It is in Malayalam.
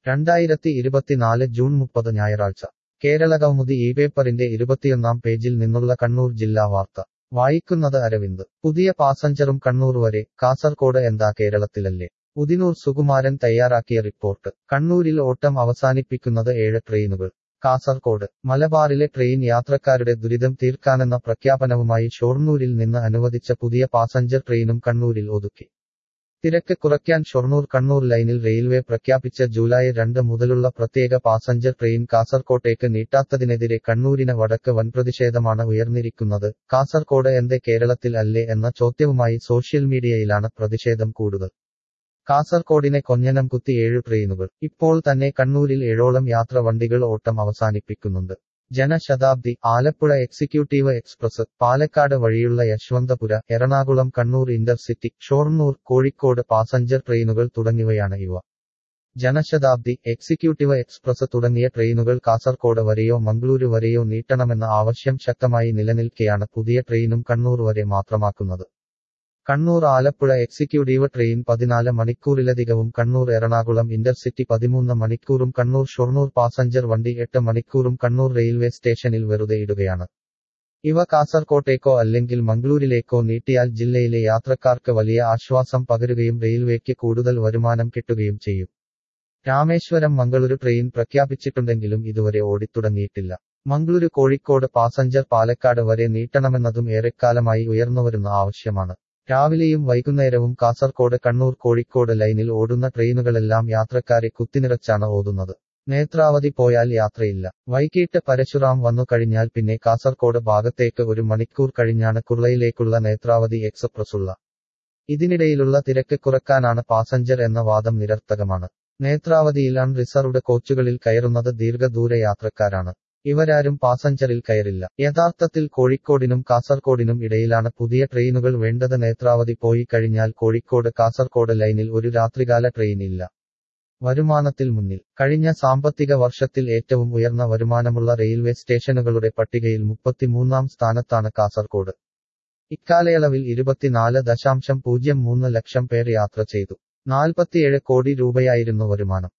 രണ്ടായിരത്തി ഇരുപത്തിനാല് ജൂൺ മുപ്പത് ഞായറാഴ്ച കേരളകൗമുദി ഈ പേപ്പറിന്റെ ഇരുപത്തിയൊന്നാം പേജിൽ നിന്നുള്ള കണ്ണൂർ ജില്ലാ വാർത്ത വായിക്കുന്നത് അരവിന്ദ് പുതിയ പാസഞ്ചറും കണ്ണൂർ വരെ കാസർകോട് എന്താ കേരളത്തിലല്ലേ ഉദിനൂർ സുകുമാരൻ തയ്യാറാക്കിയ റിപ്പോർട്ട് കണ്ണൂരിൽ ഓട്ടം അവസാനിപ്പിക്കുന്നത് ഏഴ് ട്രെയിനുകൾ കാസർകോട് മലബാറിലെ ട്രെയിൻ യാത്രക്കാരുടെ ദുരിതം തീർക്കാനെന്ന പ്രഖ്യാപനവുമായി ഷൊർണൂരിൽ നിന്ന് അനുവദിച്ച പുതിയ പാസഞ്ചർ ട്രെയിനും കണ്ണൂരിൽ ഒതുക്കി തിരക്ക് കുറയ്ക്കാൻ ഷൊർണൂർ കണ്ണൂർ ലൈനിൽ റെയിൽവേ പ്രഖ്യാപിച്ച ജൂലൈ രണ്ട് മുതലുള്ള പ്രത്യേക പാസഞ്ചർ ട്രെയിൻ കാസർകോട്ടേക്ക് നീട്ടാത്തതിനെതിരെ കണ്ണൂരിന് വടക്ക് വൻപ്രതിഷേധമാണ് ഉയർന്നിരിക്കുന്നത് കാസർകോട് എന്തേ കേരളത്തിൽ അല്ലേ എന്ന ചോദ്യവുമായി സോഷ്യൽ മീഡിയയിലാണ് പ്രതിഷേധം കൂടുതൽ കാസർകോടിനെ കൊഞ്ഞനം കുത്തി ഏഴു ട്രെയിനുകൾ ഇപ്പോൾ തന്നെ കണ്ണൂരിൽ ഏഴോളം യാത്ര വണ്ടികൾ ഓട്ടം അവസാനിപ്പിക്കുന്നുണ്ട് ജനശതാബ്ദി ആലപ്പുഴ എക്സിക്യൂട്ടീവ് എക്സ്പ്രസ് പാലക്കാട് വഴിയുള്ള യശ്വന്തപുര എറണാകുളം കണ്ണൂർ ഇന്റർസിറ്റി ഷൊർണൂർ കോഴിക്കോട് പാസഞ്ചർ ട്രെയിനുകൾ തുടങ്ങിയവയാണ് ഇവ ജനശതാബ്ദി എക്സിക്യൂട്ടീവ് എക്സ്പ്രസ് തുടങ്ങിയ ട്രെയിനുകൾ കാസർകോട് വരെയോ മംഗളൂരു വരെയോ നീട്ടണമെന്ന ആവശ്യം ശക്തമായി നിലനിൽക്കെയാണ് പുതിയ ട്രെയിനും കണ്ണൂർ വരെ മാത്രമാക്കുന്നത് കണ്ണൂർ ആലപ്പുഴ എക്സിക്യൂട്ടീവ് ട്രെയിൻ പതിനാല് മണിക്കൂറിലധികവും കണ്ണൂർ എറണാകുളം ഇന്റർസിറ്റി പതിമൂന്ന് മണിക്കൂറും കണ്ണൂർ ഷൊർണൂർ പാസഞ്ചർ വണ്ടി എട്ട് മണിക്കൂറും കണ്ണൂർ റെയിൽവേ സ്റ്റേഷനിൽ വെറുതെ ഇടുകയാണ് ഇവ കാസർകോട്ടേക്കോ അല്ലെങ്കിൽ മംഗളൂരിലേക്കോ നീട്ടിയാൽ ജില്ലയിലെ യാത്രക്കാർക്ക് വലിയ ആശ്വാസം പകരുകയും റെയിൽവേക്ക് കൂടുതൽ വരുമാനം കിട്ടുകയും ചെയ്യും രാമേശ്വരം മംഗളൂരു ട്രെയിൻ പ്രഖ്യാപിച്ചിട്ടുണ്ടെങ്കിലും ഇതുവരെ ഓടിത്തുടങ്ങിയിട്ടില്ല മംഗളൂരു കോഴിക്കോട് പാസഞ്ചർ പാലക്കാട് വരെ നീട്ടണമെന്നതും ഏറെക്കാലമായി ഉയർന്നുവരുന്ന ആവശ്യമാണ് രാവിലെയും വൈകുന്നേരവും കാസർകോട് കണ്ണൂർ കോഴിക്കോട് ലൈനിൽ ഓടുന്ന ട്രെയിനുകളെല്ലാം യാത്രക്കാരെ കുത്തിനിറച്ചാണ് ഓടുന്നത് നേത്രാവതി പോയാൽ യാത്രയില്ല വൈകിട്ട് പരശുറാം വന്നു കഴിഞ്ഞാൽ പിന്നെ കാസർകോട് ഭാഗത്തേക്ക് ഒരു മണിക്കൂർ കഴിഞ്ഞാണ് കുർളയിലേക്കുള്ള നേത്രാവതി എക്സ്പ്രസുള്ള ഇതിനിടയിലുള്ള തിരക്ക് കുറക്കാനാണ് പാസഞ്ചർ എന്ന വാദം നിരർത്ഥകമാണ് നേത്രാവതിയിൽ അൺ റിസർവ്ഡ് കോച്ചുകളിൽ കയറുന്നത് ദീർഘദൂര യാത്രക്കാരാണ് ഇവരാരും പാസഞ്ചറിൽ കയറില്ല യഥാർത്ഥത്തിൽ കോഴിക്കോടിനും കാസർകോടിനും ഇടയിലാണ് പുതിയ ട്രെയിനുകൾ വേണ്ടത് നേത്രാവതി പോയി കഴിഞ്ഞാൽ കോഴിക്കോട് കാസർകോട് ലൈനിൽ ഒരു രാത്രികാല ട്രെയിൻ ഇല്ല വരുമാനത്തിൽ മുന്നിൽ കഴിഞ്ഞ സാമ്പത്തിക വർഷത്തിൽ ഏറ്റവും ഉയർന്ന വരുമാനമുള്ള റെയിൽവേ സ്റ്റേഷനുകളുടെ പട്ടികയിൽ മുപ്പത്തിമൂന്നാം സ്ഥാനത്താണ് കാസർകോട് ഇക്കാലയളവിൽ ഇരുപത്തിനാല് ദശാംശം പൂജ്യം മൂന്ന് ലക്ഷം പേർ യാത്ര ചെയ്തു നാൽപ്പത്തിയേഴ് കോടി രൂപയായിരുന്നു വരുമാനം